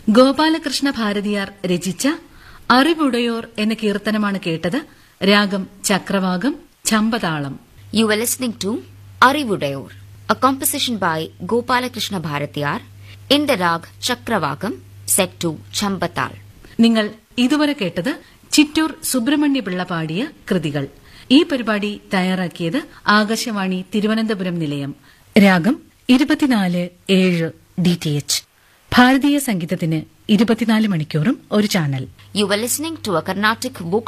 ഗോപാലകൃഷ്ണ ഭാരതിയാർ രചിച്ച അറിവുടയോർ എന്ന കീർത്തനമാണ് കേട്ടത് രാഗം ചക്രവാകം ചമ്പതാളം You were listening to Arivudayor, a composition by Gopalakrishna Bharatiyar in the rag Chakravakam, set to Chambatal. നിങ്ങൾ ഇതുവരെ കേട്ടത് ചിറ്റൂർ സുബ്രഹ്മണ്യ പിള്ള പാടിയ കൃതികൾ ഈ പരിപാടി തയ്യാറാക്കിയത് ആകാശവാണി തിരുവനന്തപുരം നിലയം രാഗം ഇരുപത്തിനാല് ഏഴ് ഡി ടി എച്ച് ഭാരതീയ സംഗീതത്തിന് ഇരുപത്തിനാല് മണിക്കൂറും ഒരു channel You were listening to a Carnatic vocal